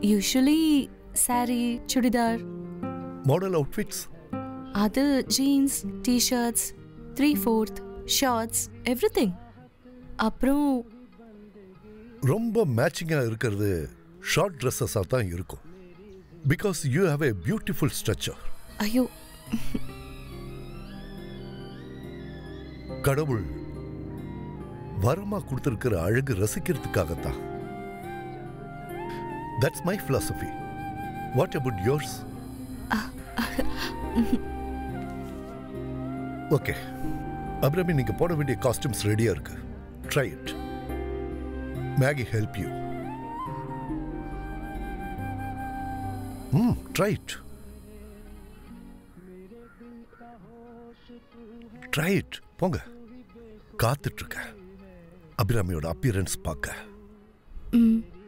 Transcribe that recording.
usually saree churidar model outfits அது jeans T shirts three fourth shorts everything அப்புறம் ரொம்ப மேட்சிங்காக இருக்கிறது ஷார்ட் ட்ரெஸ்ஸஸாக தான் இருக்கும் because you have a beautiful structure ஐயோ கடவுள் வரமா கொடுத்துருக்கிற அழகு ரசிக்கிறதுக்காகத்தான் that's my philosophy what about yours okay அப்புறமே நீங்க போட வேண்டிய காஸ்டியூம்ஸ் ரெடியா இருக்கு ட்ரை இட் மேகி help you hmm try it try it போங்க காத்துட்டு இருக்கேன் அபிராமியோட அப்பியரன்ஸ் பார்க்க ம்